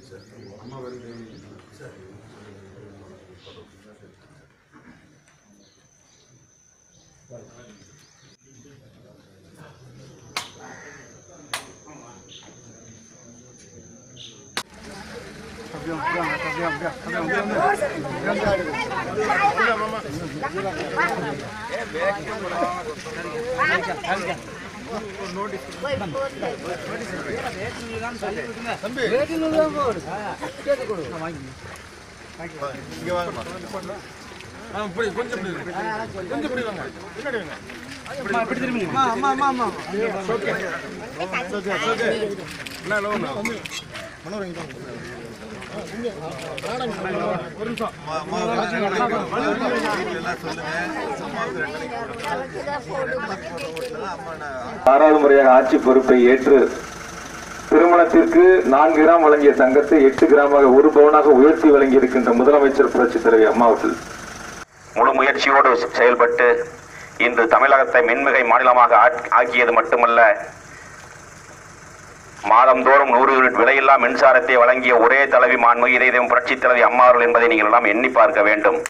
அம்மா வருது ஆறாவது முறையாக ஆட்சி பொறுப்பை ஏற்று திருமணத்திற்கு நான்கு கிராம் வழங்கிய தங்கத்தை எட்டு கிராமாக ஒரு பவுனாக உயர்த்தி வழங்கி இருக்கின்ற முதலமைச்சர் புரட்சித் தலைவி அம்மா அவர்கள் முழு முயற்சியோடு செயல்பட்டு இன்று தமிழகத்தை மின்மிகை மாநிலமாக ஆக்- ஆக்கியது மட்டுமல்ல மாதந்தோறும் நூறு யூனிட் விலையில்லா மின்சாரத்தை வழங்கிய ஒரே தலைவி மாண்புமிகு இதயம் புரட்சித் தலைவி அம்மா அவர்கள் என்பதை நீங்கள் எல்லாம் எண்ணி பார்க்க வேண்டும்